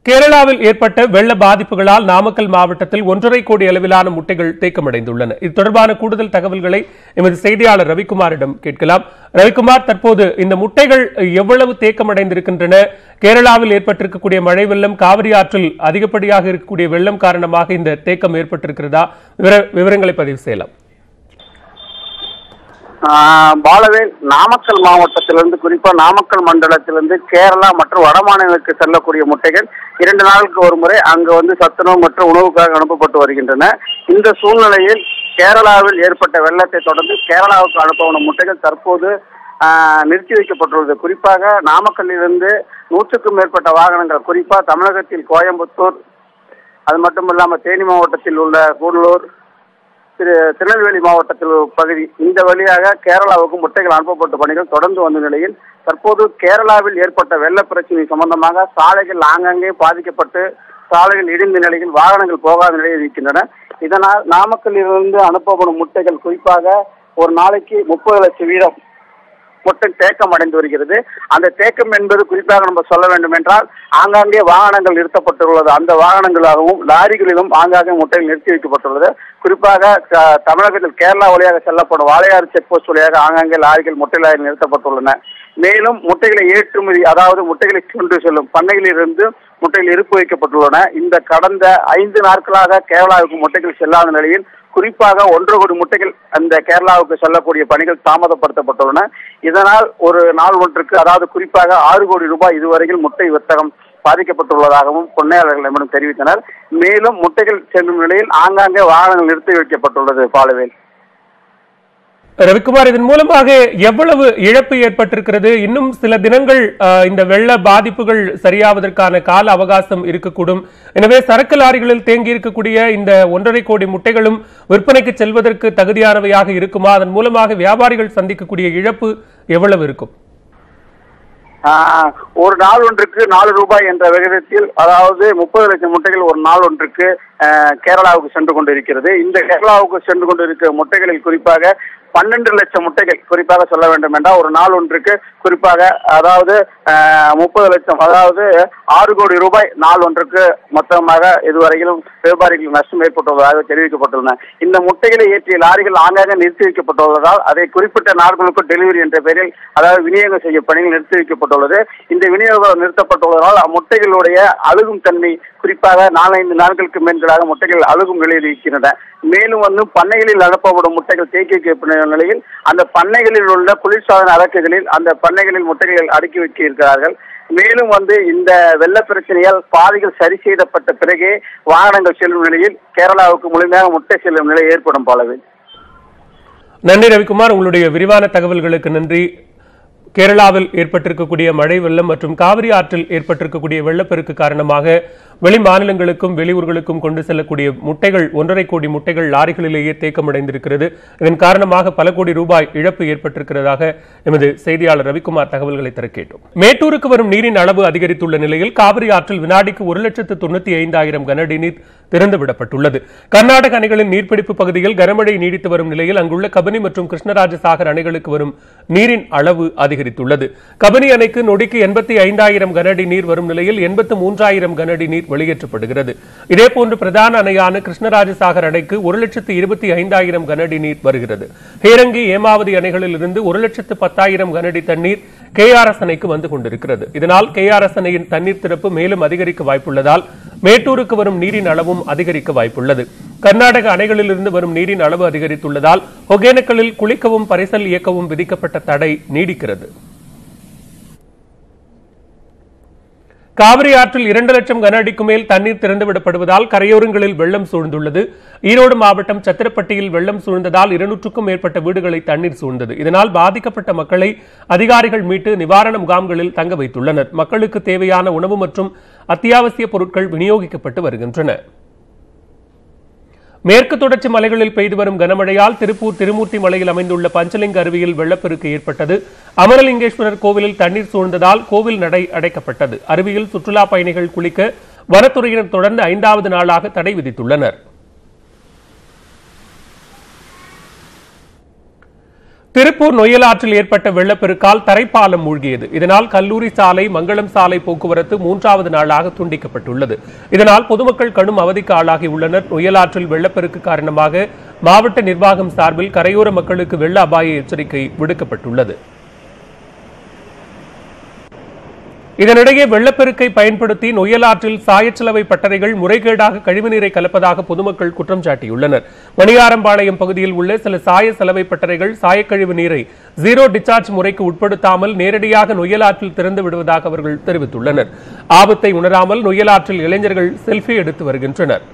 கேரளாவில் ஏற்பட்ட வெள்ள பாதிப்புகளால் நாமக்கல் மாவட்டத்தில் ஒன்றரை கோடி அளவிலான முட்டைகள் தேக்கமடைந்துள்ளன இது தொடர்பான கூடுதல் தகவல்களை எமது செய்தியாளர் ரவிக்குமாரிடம் கேட்கலாம் ரவிக்குமார் தற்போது இந்த முட்டைகள் எவ்வளவு தேக்கமடைந்திருக்கின்றன கேரளாவில் ஏற்பட்டிருக்கக்கூடிய மழை வெள்ளம் காவிரி ஆற்றில் அதிகப்படியாக இருக்கக்கூடிய வெள்ளம் காரணமாக இந்த தேக்கம் ஏற்பட்டிருக்கிறதா விவர- விவரங்களை பதிவு செய்யலாம் ஆஹ் பாலவேல் நாமக்கல் மாவட்டத்திலிருந்து குறிப்பா நாமக்கல் மண்டலத்திலிருந்து கேரளா மற்றும் வட மாநிலங்களுக்கு செல்லக்கூடிய முட்டைகள் இரண்டு நாளுக்கு ஒரு முறை அங்கு வந்து சத்துணவு மற்றும் உணவுக்காக அனுப்பப்பட்டு வருகின்றன இந்த சூழ்நிலையில் கேரளாவில் ஏற்பட்ட வெள்ளத்தை தொடர்ந்து கேரளாவுக்கு அனுப்பப்படும் முட்டைகள் தற்போது ஆஹ், நிறுத்தி வைக்கப்பட்டுள்ளது குறிப்பாக நாமக்கல்லிலிருந்து நூற்றுக்கும் மேற்பட்ட வாகனங்கள் குறிப்பா தமிழகத்தில் கோயம்புத்தூர் அது மட்டும் இல்லாமல் தேனி மாவட்டத்தில் உள்ள கூடலூர் திரு திருநெல்வேலி மாவட்டத்தில் ஒரு பகுதி இந்த வழியாக கேரளாவுக்கு முட்டைகள் அனுப்பப்பட்ட பணிகள் தொடர்ந்து வந்த நிலையில் தற்போது கேரளாவில் ஏற்பட்ட வெள்ள பிரச்சனை சம்பந்தமாக சாலைகள் ஆங்காங்கே பாதிக்கப்பட்டு சாலைகள் இடிந்த நிலையில் வாகனங்கள் போகாத நிலையில் இருக்கின்றன இதனால் நாமக்கல்லிலிருந்து அனுப்பப்படும் முட்டைகள் குறிப்பாக ஒரு நாளைக்கு முப்பது லட்சம் வீதம் முட்டை தேக்கம் அடைந்து வருகிறது அந்த தேக்கம் என்பது குறிப்பாக நம்ம சொல்ல வேண்டும் என்றால் ஆங்காங்கே வாகனங்கள் நிறுத்தப்பட்டுள்ளது அந்த வாகனங்களாகவும் லாரிகளிலும் ஆங்காங்கே முட்டைகள் நிறுத்தி வைக்கப்பட்டுள்ளது குறிப்பாக க- தமிழகத்தில் கேரளா வழியாக செல்லப்படும் வாளையாறு செக் போஸ்ட் வழியாக ஆங்காங்கே லாரிகள் முட்டை லாரி நிறுத்தப்பட்டுள்ளன மேலும் முட்டைகளை ஏற்றுமதி அதாவது முட்டைகளை கொண்டு செல்லும் பண்ணையிலிருந்து முட்டைகள் இருப்பு வைக்கப்பட்டுள்ளன இந்த கடந்த ஐந்து நாட்களாக கேரளாவுக்கு முட்டைகள் செல்லாத நிலையில் குறிப்பாக ஒன்றரை கோடி முட்டைகள் அந்த கேரளாவுக்கு செல்லக்கூடிய பணிகள் தாமதப்படுத்தப்பட்டுள்ளன இதனால் ஒரு நாள் ஒன்றுக்கு அதாவது குறிப்பாக ஆறு கோடி ரூபாய் இதுவரையில் முட்டை வர்த்தகம் பாதிக்கப்பட்டுள்ளதாகவும் கொள்ளையாளர்கள் நம்மிடம் தெரிவித்தனர் மேலும் முட்டைகள் செல்லும் நிலையில் ஆங்காங்கே வாகனங்கள் நிறுத்தி வைக்கப்பட்டுள்ளது பாலவேல் ரவிக்குமார் இதன் மூலமாக எவ்வளவு இழப்பு ஏற்பட்டிருக்கிறது இன்னும் சில தினங்கள் அஹ், இந்த வெள்ள பாதிப்புகள் சரியாவதற்கான கால அவகாசம் இருக்கக்கூடும் எனவே சரக்கு லாரிகளில் தேங்கி இருக்கக்கூடிய இந்த ஒன்றரை கோடி முட்டைகளும் விற்பனைக்கு செல்வதற்கு தகுதியானவையாக இருக்குமா அதன் மூலமாக வியாபாரிகள் சந்திக்கக்கூடிய இழப்பு எவ்வளவு இருக்கும் ஆஹ், ஒரு நாள் ஒன்றுக்கு நாலு ரூபாய் என்ற விகிதத்தில் அதாவது முப்பது லட்சம் முட்டைகள் ஒரு நாள் ஒன்றுக்கு ஆஹ், கேரளாவுக்கு சென்று கொண்டிருக்கிறது இந்த கேரளாவுக்கு சென்று கொண்டிருக்கிற முட்டைகளில் குறிப்பாக பன்னெண்டு லட்சம் முட்டைகள் குறிப்பாக சொல்ல வேண்டும் என்றால் ஒரு நாள் ஒன்றுக்கு குறிப்பாக அதாவது முப்பது லட்சம் அதாவது ஆறு கோடி ரூபாய் நாள் ஒன்றுக்கு மொத்தமாக இதுவரையிலும் வியாபாரிகளுக்கு நஷ்டம் ஏற்பட்டுள்ளதாக தெரிவிக்கப்பட்டுள்ளன இந்த முட்டைகளை ஏற்றிய லாரிகள் ஆங்காக நிறுத்தி வைக்கப்பட்டுள்ளதால் அதை குறிப்பிட்ட நாட்களுக்கு டெலிவரி என்ற பெயரில் அதாவது விநியோகம் செய்ய பணிகள் நிறுத்தி வைக்கப்பட்டுள்ளது இந்த விநியோகம் நிறுத்தப்பட்டுள்ளதால் முட்டைகளுடைய அழுகும் தன்மை குறிப்பாக நாலஞ்சு நாட்களுக்கு மேன்களாக முட்டைகள் அழுகும் நிலையில் இருக்கின்றன மேலும் வந்து பண்ணைகளில் அனுப்பப்படும் முட்டைகள் தேக்கி வைக்கப்பட்ட நிலையில் அந்த பண்ணைகளில் உள்ள குளிர்சாதன அடக்குகளில் அந்த பண்ணைகளில் முட்டைகள் அடுக்கி வைக்க இருக்கிறார்கள் மேலும் வந்து இந்த வெள்ள பிரச்சனையால் பாதைகள் சரி செய்யப்பட்ட பிறகே வாகனங்கள் செல்லும் நிலையில் கேரளாவுக்கு முழுமையாக முட்டை செல்லும் நிலை ஏற்படும் போலவே நன்றி ரவிக்குமார் உங்களுடைய விரிவான தகவல்களுக்கு நன்றி கேரளாவில் ஏற்பட்டிருக்கக்கூடிய மழை வெள்ளம் மற்றும் காவிரி ஆற்றில் ஏற்பட்டிருக்கக்கூடிய வெள்ளப்பெருக்கு காரணமாக வெளி மாநிலங்களுக்கும் வெளியூர்களுக்கும் கொண்டு செல்லக்கூடிய முட்டைகள் ஒன்றரை கோடி முட்டைகள் லாரிகளிலேயே தேக்கமடைந்திருக்கிறது இதன் காரணமாக பல கோடி ரூபாய் இழப்பு ஏற்பட்டிருக்கிறதாக எமது செய்தியாளர் ரவிக்குமார் தகவல்களை தர கேட்டோம் மேட்டூருக்கு வரும் நீரின் அளவு அதிகரித்துள்ள நிலையில் காவிரி ஆற்றில் வினாடிக்கு ஒரு லட்சத்து தொண்ணூத்தி ஐந்தாயிரம் கனஅடி நீர் திறந்துவிடப்பட்டுள்ளது கர்நாடக அணைகளின் நீர்பிடிப்பு பகுதியில் கனமழை நீடித்து வரும் நிலையில் அங்குள்ள கபினி மற்றும் கிருஷ்ணராஜசாகர் அணைகளுக்கு வரும் நீரின் அளவு அதிகரித்துள்ளது கபினி அணைக்கு நொடிக்கு எண்பத்தி ஐந்தாயிரம் கனஅடி நீர் வரும் நிலையில் எண்பத்து மூன்றாயிரம் கனஅடி நீர் வெளியேற்றப்படுகிறது இதேபோன்று பிரதான அணையான கிருஷ்ணராஜசாகர் அணைக்கு ஒரு லட்சத்து இருபத்தி ஐந்தாயிரம் கனஅடி நீர் வருகிறது ஹேரங்கி ஏமாவதி அணைகளில் இருந்து ஒரு லட்சத்து பத்தாயிரம் கனஅடி தண்ணீர் கேஆர்எஸ் அணைக்கு வந்து கொண்டிருக்கிறது இதனால் கேஆர்எஸ் அணையின் தண்ணீர் திறப்பு மேலும் அதிகரிக்க வாய்ப்புள்ளதால் மேட்டூருக்கு வரும் நீரின் அளவும் அதிகரிக்க வாய்ப்புள்ளது கர்நாடக அணைகளிலிருந்து வரும் நீரின் அளவு அதிகரித்துள்ளதால் ஒகேனக்கலில் குளிக்கவும் பரிசல் இயக்கவும் விதிக்கப்பட்ட தடை நீடிக்கிறது காவிரி ஆற்றில் இரண்டு லட்சம் கன அடிக்கு மேல் தண்ணீர் திறந்துவிடப்படுவதால் கரையோரங்களில் வெள்ளம் சூழ்ந்துள்ளது ஈரோடு மாவட்டம் சத்திரப்பட்டியில் வெள்ளம் சூழ்ந்ததால் இருநூற்றுக்கும் மேற்பட்ட வீடுகளை தண்ணீர் சூழ்ந்தது இதனால் பாதிக்கப்பட்ட மக்களை அதிகாரிகள் மீட்டு நிவாரண முகாம்களில் தங்க வைத்துள்ளனர் மக்களுக்கு தேவையான உணவு மற்றும் அத்தியாவசிய பொருட்கள் விநியோகிக்கப்பட்டு வருகின்றன மேற்கு தொடர்ச்சி மலைகளில் பெய்து வரும் கனமழையால் திருப்பூர் திருமூர்த்தி மலையில் அமைந்துள்ள பஞ்சலிங்க அருவியில் வெள்ளப்பெருக்கு ஏற்பட்டது அமரலிங்கேஸ்வரர் கோவிலில் தண்ணீர் சூழ்ந்ததால் கோவில் நடை அடைக்கப்பட்டது அருவியில் சுற்றுலா பயணிகள் குளிக்க வனத்துறையினர் தொடர்ந்து ஐந்தாவது நாளாக தடை விதித்துள்ளனர் திருப்பூர் நொய்யலாற்றில் ஏற்பட்ட வெள்ளப்பெருக்கால் தரைப்பாலம் மூழ்கியது இதனால் கல்லூரி சாலை மங்களம் சாலை போக்குவரத்து மூன்றாவது நாளாக துண்டிக்கப்பட்டுள்ளது இதனால் பொதுமக்கள் கடும் அவதிக்கு ஆளாகி உள்ளனர் நொய்யலாற்றில் வெள்ளப்பெருக்கு காரணமாக மாவட்ட நிர்வாகம் சார்பில் கரையோர மக்களுக்கு வெள்ள அபாய எச்சரிக்கை விடுக்கப்பட்டுள்ளது இதனிடையே வெள்ளப்பெருக்கை பயன்படுத்தி நொய்யலாற்றில் சாயச்சலவை பட்டறைகள் முறைகேடாக கழிவுநீரை கலப்பதாக பொதுமக்கள் குற்றம் சாட்டியுள்ளனர் மணியாரம்பாளையம் பகுதியில் உள்ள சில சாய சலவை பட்டறைகள் சாயக்கழிவு நீரை ஜீரோ டிஸ்சார்ஜ் முறைக்கு உட்படுத்தாமல் நேரடியாக நொய்யலாற்றில் திறந்து விடுவதாக அவர்கள் தெரிவித்துள்ளனர் ஆபத்தை உணராமல் நொய்யலாற்றில் இளைஞர்கள் செல்ஃபி எடுத்து வருகின்றனர்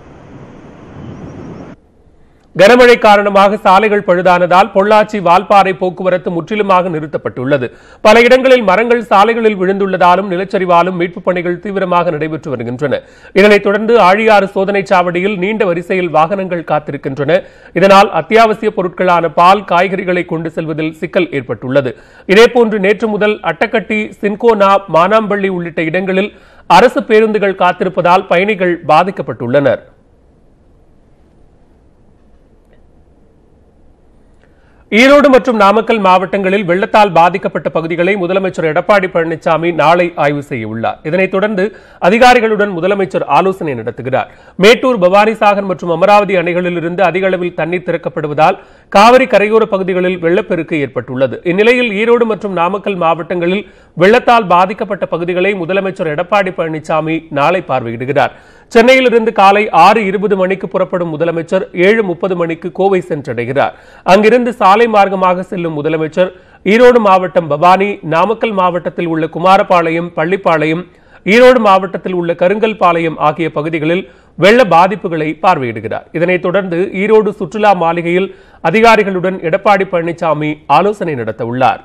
கனமழை காரணமாக சாலைகள் பழுதானதால் பொள்ளாச்சி வால்பாறை போக்குவரத்து முற்றிலுமாக நிறுத்தப்பட்டுள்ளது பல இடங்களில் மரங்கள் சாலைகளில் விழுந்துள்ளதாலும் நிலச்சரிவாலும் மீட்புப் பணிகள் தீவிரமாக நடைபெற்று வருகின்றன இதனைத் தொடர்ந்து ஆழியாறு சோதனைச் சாவடியில் நீண்ட வரிசையில் வாகனங்கள் காத்திருக்கின்றன இதனால் அத்தியாவசிய பொருட்களான பால் காய்கறிகளை கொண்டு செல்வதில் சிக்கல் ஏற்பட்டுள்ளது இதேபோன்று நேற்று முதல் அட்டக்கட்டி சின்கோனா மானாம்பள்ளி உள்ளிட்ட இடங்களில் அரசு பேருந்துகள் காத்திருப்பதால் பயணிகள் பாதிக்கப்பட்டுள்ளனர் ஈரோடு மற்றும் நாமக்கல் மாவட்டங்களில் வெள்ளத்தால் பாதிக்கப்பட்ட பகுதிகளை முதலமைச்சர் எடப்பாடி பழனிசாமி நாளை ஆய்வு செய்ய உள்ளார் இதனைத் தொடர்ந்து அதிகாரிகளுடன் முதலமைச்சர் ஆலோசனை நடத்துகிறார் மேட்டூர் பவானிசாகர் மற்றும் அமராவதி அணைகளில் இருந்து அதிக அளவில் தண்ணீர் திறக்கப்படுவதால் காவிரி கரையோர பகுதிகளில் வெள்ளப்பெருக்கு ஏற்பட்டுள்ளது இந்நிலையில் ஈரோடு மற்றும் நாமக்கல் மாவட்டங்களில் வெள்ளத்தால் பாதிக்கப்பட்ட பகுதிகளை முதலமைச்சர் எடப்பாடி பழனிசாமி நாளை பார்வையிடுகிறார் சென்னையிலிருந்து காலை ஆறு இருபது மணிக்கு புறப்படும் முதலமைச்சர் ஏழு முப்பது மணிக்கு கோவை சென்றடைகிறார் அங்கிருந்து சாலை மார்க்கமாக செல்லும் முதலமைச்சர் ஈரோடு மாவட்டம் பவானி நாமக்கல் மாவட்டத்தில் உள்ள குமாரபாளையம் பள்ளிப்பாளையம் ஈரோடு மாவட்டத்தில் உள்ள கருங்கல்பாளையம் ஆகிய பகுதிகளில் வெள்ள பாதிப்புகளை பார்வையிடுகிறார் இதனைத் தொடர்ந்து ஈரோடு சுற்றுலா மாளிகையில் அதிகாரிகளுடன் எடப்பாடி பழனிசாமி ஆலோசனை நடத்த உள்ளார்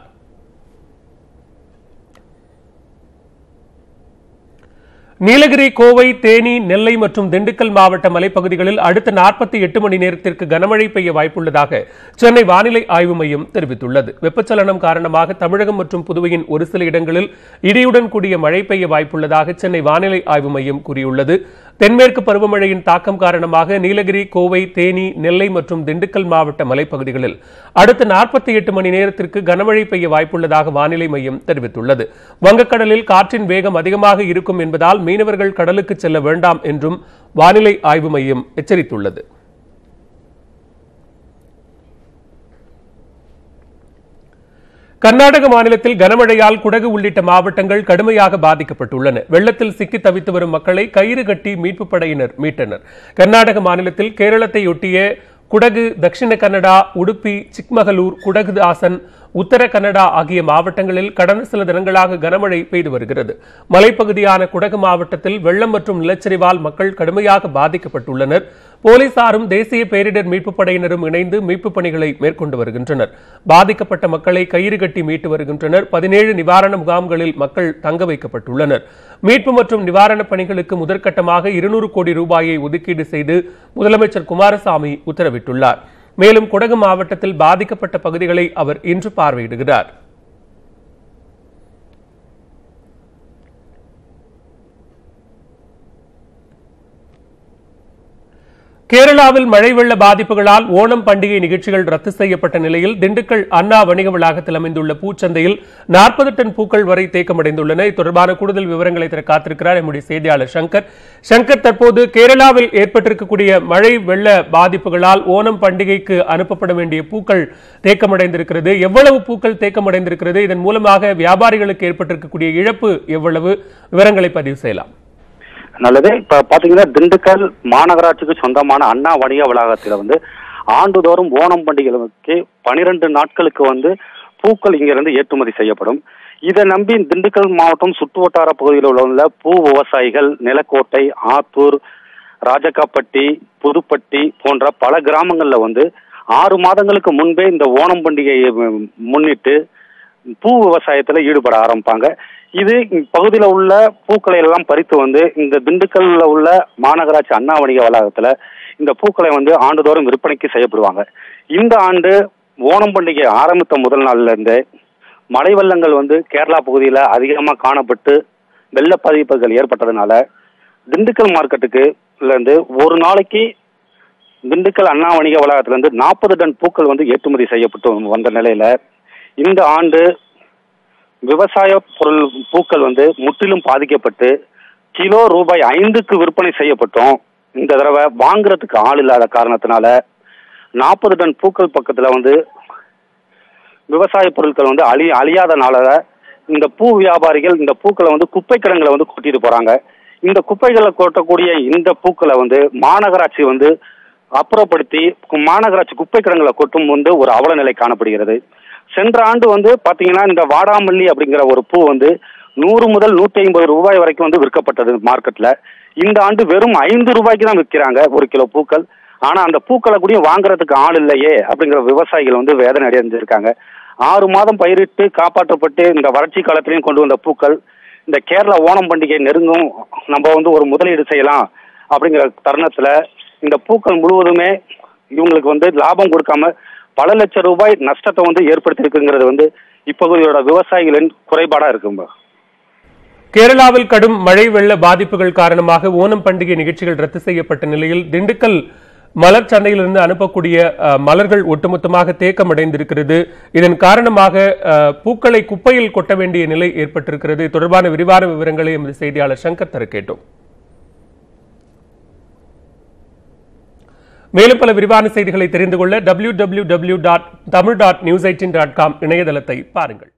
நீலகிரி கோவை தேனி நெல்லை மற்றும் திண்டுக்கல் மாவட்ட மலைப்பகுதிகளில் அடுத்த நாற்பத்தி எட்டு மணி நேரத்திற்கு கனமழை பெய்ய வாய்ப்புள்ளதாக சென்னை வானிலை ஆய்வு மையம் தெரிவித்துள்ளது வெப்பச்சலனம் காரணமாக தமிழகம் மற்றும் புதுவையின் ஒரு சில இடங்களில் இடியுடன் கூடிய மழை பெய்ய வாய்ப்புள்ளதாக சென்னை வானிலை ஆய்வு மையம் கூறியுள்ளது தென்மேற்கு பருவமழையின் தாக்கம் காரணமாக நீலகிரி கோவை தேனி நெல்லை மற்றும் திண்டுக்கல் மாவட்ட மலைப்பகுதிகளில் அடுத்த நாற்பத்தி எட்டு மணி நேரத்திற்கு கனமழை பெய்ய வாய்ப்புள்ளதாக வானிலை மையம் தெரிவித்துள்ளது வங்கக்கடலில் காற்றின் வேகம் அதிகமாக இருக்கும் என்பதால் மீனவர்கள் கடலுக்கு செல்ல வேண்டாம் என்றும் வானிலை ஆய்வு மையம் எச்சரித்துள்ளது கர்நாடக மாநிலத்தில் கனமழையால் குடகு உள்ளிட்ட மாவட்டங்கள் கடுமையாக பாதிக்கப்பட்டுள்ளன வெள்ளத்தில் சிக்கி தவித்து வரும் மக்களை கயிறு கட்டி மீட்புப் படையினர் மீட்டனர் கர்நாடக மாநிலத்தில் கேரளத்தையொட்டிய குடகு தட்சிண கன்னடா உடுப்பி சிக்மகளூர் குடகுதாசன் உத்தர கன்னடா ஆகிய மாவட்டங்களில் கடந்த சில தினங்களாக கனமழை பெய்து வருகிறது மலைப்பகுதியான குடகு மாவட்டத்தில் வெள்ளம் மற்றும் நிலச்சரிவால் மக்கள் கடுமையாக பாதிக்கப்பட்டுள்ளனர் போலீசாரும் தேசிய பேரிடர் மீட்புப் படையினரும் இணைந்து மீட்புப் பணிகளை மேற்கொண்டு வருகின்றனர் பாதிக்கப்பட்ட மக்களை கயிறு கட்டி மீட்டு வருகின்றனர் பதினேழு நிவாரண முகாம்களில் மக்கள் தங்க வைக்கப்பட்டுள்ளனர் மீட்பு மற்றும் நிவாரணப் பணிகளுக்கு முதற்கட்டமாக இருநூறு கோடி ரூபாயை ஒதுக்கீடு செய்து முதலமைச்சர் குமாரசாமி உத்தரவிட்டுள்ளார் மேலும் குடகு மாவட்டத்தில் பாதிக்கப்பட்ட பகுதிகளை அவர் இன்று பார்வையிடுகிறார் கேரளாவில் மழை வெள்ள பாதிப்புகளால் ஓணம் பண்டிகை நிகழ்ச்சிகள் ரத்து செய்யப்பட்ட நிலையில் திண்டுக்கல் அண்ணா வணிக வளாகத்தில் அமைந்துள்ள பூச்சந்தையில் நாற்பது டன் பூக்கள் வரை தேக்கமடைந்துள்ளன இது தொடர்பான கூடுதல் விவரங்களை தர காத்திருக்கிறார் நம்முடைய செய்தியாளர் சங்கர் சங்கர் தற்போது கேரளாவில் ஏற்பட்டிருக்கக்கூடிய மழை வெள்ள பாதிப்புகளால் ஓணம் பண்டிகைக்கு அனுப்பப்பட வேண்டிய பூக்கள் தேக்கமடைந்திருக்கிறது எவ்வளவு பூக்கள் தேக்கமடைந்திருக்கிறது இதன் மூலமாக வியாபாரிகளுக்கு ஏற்பட்டிருக்கக்கூடிய இழப்பு எவ்வளவு விவரங்களை பதிவு செய்யலாம் நல்லது இப்ப பாத்தீங்கன்னா திண்டுக்கல் மாநகராட்சிக்கு சொந்தமான அண்ணா வணிக வளாகத்துல வந்து ஆண்டுதோறும் ஓணம் பண்டிகைக்கு பனிரெண்டு நாட்களுக்கு வந்து பூக்கள் இங்கிருந்து ஏற்றுமதி செய்யப்படும் இதை நம்பி திண்டுக்கல் மாவட்டம் சுற்றுவட்டார பகுதியில் உள்ள பூ விவசாயிகள் நிலக்கோட்டை ஆத்தூர் ராஜக்காப்பட்டி புதுப்பட்டி போன்ற பல கிராமங்கள்ல வந்து ஆறு மாதங்களுக்கு முன்பே இந்த ஓணம் பண்டிகையை முன்னிட்டு பூ விவசாயத்துல ஈடுபட ஆரம்பிப்பாங்க இது பகுதியில் உள்ள பூக்களை எல்லாம் பறித்து வந்து இந்த திண்டுக்கல்ல உள்ள மாநகராட்சி அண்ணா வணிக வளாகத்துல இந்த பூக்களை வந்து ஆண்டுதோறும் விற்பனைக்கு செய்யப்படுவாங்க இந்த ஆண்டு ஓணம் பண்டிகை ஆரம்பித்த முதல் நாள்ல இருந்தே மழை வெள்ளங்கள் வந்து கேரளா பகுதியில் அதிகமாக காணப்பட்டு வெள்ள பாதிப்புகள் ஏற்பட்டதுனால திண்டுக்கல் மார்க்கெட்டுக்கு இருந்து ஒரு நாளைக்கு திண்டுக்கல் அண்ணா வணிக வளாகத்திலிருந்து நாற்பது டன் பூக்கள் வந்து ஏற்றுமதி செய்யப்பட்டு வந்த நிலையில இந்த ஆண்டு விவசாய பொருள் பூக்கள் வந்து முற்றிலும் பாதிக்கப்பட்டு கிலோ ரூபாய் ஐந்துக்கு விற்பனை செய்யப்பட்டோம் இந்த தடவை வாங்குறதுக்கு ஆள் இல்லாத காரணத்தினால நாற்பது டன் பூக்கள் பக்கத்துல வந்து விவசாய பொருட்கள் வந்து அழி அழியாதனால இந்த பூ வியாபாரிகள் இந்த பூக்களை வந்து குப்பை கிடங்குல வந்து கொட்டிட்டு போறாங்க இந்த குப்பைகளை கொட்டக்கூடிய இந்த பூக்களை வந்து மாநகராட்சி வந்து அப்புறப்படுத்தி கு- மாநகராட்சி குப்பை கிடங்குல கொட்டும் வந்து ஒரு அவல நிலை காணப்படுகிறது சென்ற ஆண்டு வந்து பாத்தீங்கன்னா இந்த வாடாமல்லி அப்படிங்கிற ஒரு பூ வந்து நூறு முதல் நூற்றி ஐம்பது ரூபாய் வரைக்கும் வந்து விற்கப்பட்டது மார்க்கெட்ல இந்த ஆண்டு வெறும் ஐந்து ரூபாய்க்கு தான் விற்கிறாங்க ஒரு கிலோ பூக்கள் ஆனா அந்த பூக்களை கூட வாங்குறதுக்கு ஆள் இல்லையே அப்படிங்கிற விவசாயிகள் வந்து வேதனை அடைஞ்சிருக்காங்க ஆறு மாதம் பயிரிட்டு காப்பாற்றப்பட்டு இந்த வறட்சி காலத்திலையும் கொண்டு வந்த பூக்கள் இந்த கேரளா ஓணம் பண்டிகை நெருங்கும் நம்ம வந்து ஒரு முதலீடு செய்யலாம் அப்படிங்கிற தருணத்துல இந்த பூக்கள் முழுவதுமே இவங்களுக்கு வந்து லாபம் கொடுக்காம பல லட்சம் ரூபாய் நஷ்டத்தை வந்து ஏற்படுத்தியிருக்குங்கிறது வந்து இப்பகுதியோட விவசாயிகளின் குறைபாடா இருக்குங்க கேரளாவில் கடும் மழை வெள்ள பாதிப்புகள் காரணமாக ஓணம் பண்டிகை நிகழ்ச்சிகள் ரத்து செய்யப்பட்ட நிலையில் திண்டுக்கல் மலர் சந்தையிலிருந்து அனுப்பக்கூடிய அஹ், மலர்கள் ஒட்டுமொத்தமாக தேக்கமடைந்திருக்கிறது இதன் காரணமாக அஹ், பூக்களை குப்பையில் கொட்ட வேண்டிய நிலை ஏற்பட்டிருக்கிறது இது தொடர்பான விரிவான விவரங்களை எமது செய்தியாளர் சங்கர் தர கேட்டோம் மேலும் பல விரிவான செய்திகளை தெரிந்து கொள்ள W W W dot Tamil dot news eighteen dot com இணையதளத்தை பாருங்கள்